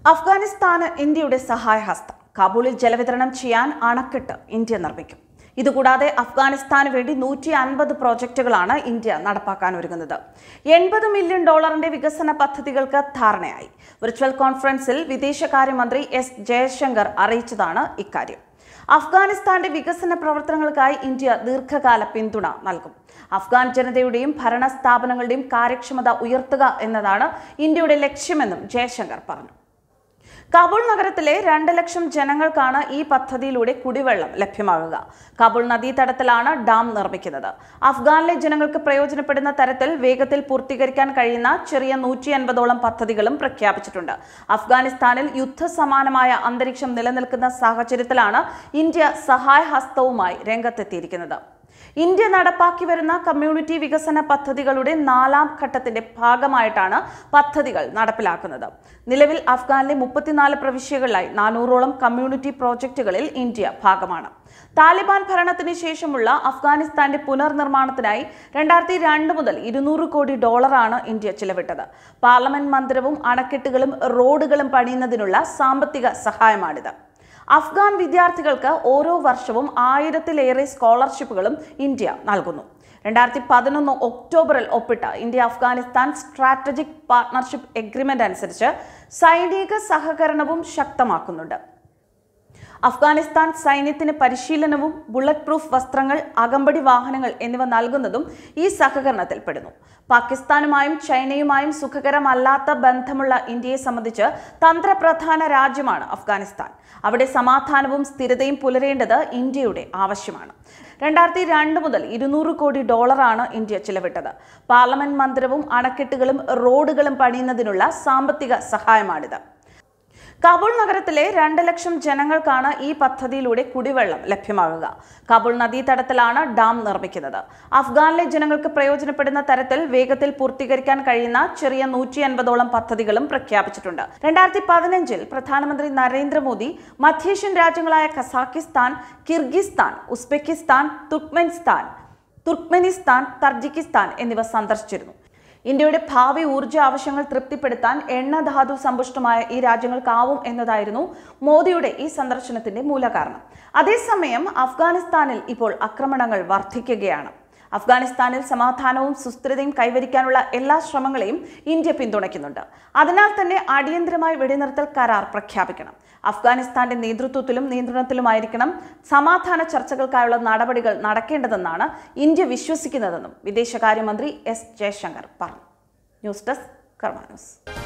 അഫ്ഗാനിസ്ഥാന് ഇന്ത്യയുടെ സഹായഹസ്തം കാബൂളിൽ ജലവിതരണം ചെയ്യാൻ അണക്കെട്ട് ഇന്ത്യ നിർമ്മിക്കും ഇതുകൂടാതെ അഫ്ഗാനിസ്ഥാന് വേണ്ടി നൂറ്റി അൻപത് പ്രോജക്റ്റുകളാണ് ഇന്ത്യ നടപ്പാക്കാൻ ഒരുങ്ങുന്നത് എൺപത് മില്യൺ ഡോളറിന്റെ വികസന പദ്ധതികൾക്ക് ധാരണയായി വിർച്വൽ കോൺഫറൻസിൽ വിദേശകാര്യമന്ത്രി എസ് ജയശങ്കർ അറിയിച്ചതാണ് ഇക്കാര്യം അഫ്ഗാനിസ്ഥാന്റെ വികസന പ്രവർത്തനങ്ങൾക്കായി ഇന്ത്യ ദീർഘകാല പിന്തുണ നൽകും അഫ്ഗാൻ ജനതയുടെയും ഭരണ സ്ഥാപനങ്ങളുടെയും കാര്യക്ഷമത ഉയർത്തുക എന്നതാണ് ഇന്ത്യയുടെ ലക്ഷ്യമെന്നും ജയശങ്കർ പറഞ്ഞു കാബൂൾ നഗരത്തിലെ രണ്ട് ലക്ഷം ജനങ്ങൾക്കാണ് ഈ പദ്ധതിയിലൂടെ കുടിവെള്ളം ലഭ്യമാകുക കാബൂൾ നദീതടത്തിലാണ് ഡാം നിർമ്മിക്കുന്നത് അഫ്ഗാനിലെ ജനങ്ങൾക്ക് പ്രയോജനപ്പെടുന്ന തരത്തിൽ വേഗത്തിൽ പൂർത്തീകരിക്കാൻ കഴിയുന്ന ചെറിയ നൂറ്റി അൻപതോളം പദ്ധതികളും പ്രഖ്യാപിച്ചിട്ടുണ്ട് അഫ്ഗാനിസ്ഥാനിൽ യുദ്ധസമാനമായ അന്തരീക്ഷം നിലനിൽക്കുന്ന സാഹചര്യത്തിലാണ് ഇന്ത്യ സഹായഹസ്തവുമായി രംഗത്തെത്തിയിരിക്കുന്നത് ഇന്ത്യ നടപ്പാക്കി വരുന്ന കമ്മ്യൂണിറ്റി വികസന പദ്ധതികളുടെ നാലാം ഘട്ടത്തിന്റെ ഭാഗമായിട്ടാണ് പദ്ധതികൾ നടപ്പിലാക്കുന്നത് നിലവിൽ അഫ്ഗാനിലെ മുപ്പത്തിനാല് പ്രവിശ്യകളിലായി നാനൂറോളം കമ്മ്യൂണിറ്റി പ്രോജക്റ്റുകളിൽ ഇന്ത്യ ഭാഗമാണ് താലിബാൻ ഭരണത്തിന് ശേഷമുള്ള അഫ്ഗാനിസ്ഥാന്റെ പുനർനിർമ്മാണത്തിനായി രണ്ടായിരത്തി രണ്ട് മുതൽ ഇരുന്നൂറ് കോടി ഡോളറാണ് ഇന്ത്യ ചിലവിട്ടത് പാർലമെന്റ് മന്ദിരവും അണക്കെട്ടുകളും റോഡുകളും പണിയുന്നതിനുള്ള സാമ്പത്തിക സഹായമാണിത് അഫ്ഗാൻ വിദ്യാർത്ഥികൾക്ക് ഓരോ വർഷവും ആയിരത്തിലേറെ സ്കോളർഷിപ്പുകളും ഇന്ത്യ നൽകുന്നു രണ്ടായിരത്തി പതിനൊന്ന് ഒക്ടോബറിൽ ഒപ്പിട്ട India Afghanistan strategic partnership agreement അനുസരിച്ച് സൈനിക സഹകരണവും ശക്തമാക്കുന്നുണ്ട് അഫ്ഗാനിസ്ഥാൻ സൈന്യത്തിന് പരിശീലനവും ബുള്ളറ്റ് പ്രൂഫ് വസ്ത്രങ്ങൾ അകമ്പടി വാഹനങ്ങൾ എന്നിവ നൽകുന്നതും ഈ സഹകരണത്തിൽ പെടുന്നു പാകിസ്ഥാനുമായും ചൈനയുമായും സുഖകരമല്ലാത്ത ബന്ധമുള്ള ഇന്ത്യയെ സംബന്ധിച്ച് തന്ത്രപ്രധാന രാജ്യമാണ് അഫ്ഗാനിസ്ഥാൻ അവിടെ സമാധാനവും സ്ഥിരതയും പുലരേണ്ടത് ഇന്ത്യയുടെ ആവശ്യമാണ് രണ്ടായിരത്തി രണ്ട് മുതൽ ഇരുന്നൂറ് കോടി ഡോളറാണ് ഇന്ത്യ ചിലവിട്ടത് പാർലമെന്റ് മന്ദിരവും അണക്കെട്ടുകളും റോഡുകളും പണിയുന്നതിനുള്ള സാമ്പത്തിക സഹായമാണിത് കാബൂൾ നഗരത്തിലെ രണ്ട് ലക്ഷം ജനങ്ങൾക്കാണ് ഈ പദ്ധതിയിലൂടെ കുടിവെള്ളം ലഭ്യമാകുക കാബൂൾ നദീതടത്തിലാണ് ഡാം നിർമ്മിക്കുന്നത് അഫ്ഗാനിലെ ജനങ്ങൾക്ക് പ്രയോജനപ്പെടുന്ന തരത്തിൽ വേഗത്തിൽ പൂർത്തീകരിക്കാൻ കഴിയുന്ന ചെറിയ നൂറ്റി അൻപതോളം പദ്ധതികളും പ്രഖ്യാപിച്ചിട്ടുണ്ട് രണ്ടായിരത്തി പതിനഞ്ചിൽ പ്രധാനമന്ത്രി Narendra Modi മധ്യേഷ്യൻ രാജ്യങ്ങളായ Kazakhstan Kyrgyzstan Uzbekistan Turkmenistan Turkmenistan തർജിക്കിസ്ഥാൻ എന്നിവ സന്ദർശിച്ചിരുന്നു ഇന്ത്യയുടെ ഭാവി ഊർജ്ജ ആവശ്യങ്ങൾ തൃപ്തിപ്പെടുത്താൻ എണ്ണധാതു സമ്പുഷ്ടമായ ഈ രാജ്യങ്ങൾക്കാവും എന്നതായിരുന്നു മോദിയുടെ ഈ സന്ദർശനത്തിന്റെ മൂലകാരണം അതേസമയം അഫ്ഗാനിസ്ഥാനിൽ ഇപ്പോൾ ആക്രമണങ്ങൾ വർദ്ധിക്കുകയാണ് അഫ്ഗാനിസ്ഥാനിൽ സമാധാനവും സുസ്ഥിരതയും കൈവരിക്കാനുള്ള എല്ലാ ശ്രമങ്ങളെയും ഇന്ത്യ പിന്തുണയ്ക്കുന്നുണ്ട് അതിനാൽ തന്നെ അടിയന്തരമായി വെടിനിർത്തൽ കരാർ പ്രഖ്യാപിക്കണം അഫ്ഗാനിസ്ഥാന്റെ നേതൃത്വത്തിലും നിയന്ത്രണത്തിലുമായിരിക്കണം സമാധാന ചർച്ചകൾക്കായുള്ള നടപടികൾ നടക്കേണ്ടതെന്നാണ് ഇന്ത്യ വിശ്വസിക്കുന്നതെന്നും വിദേശകാര്യമന്ത്രി എസ് ജയശങ്കർ പറഞ്ഞു ന്യൂസ് ഡെസ്ക് കർമാ ന്യൂസ്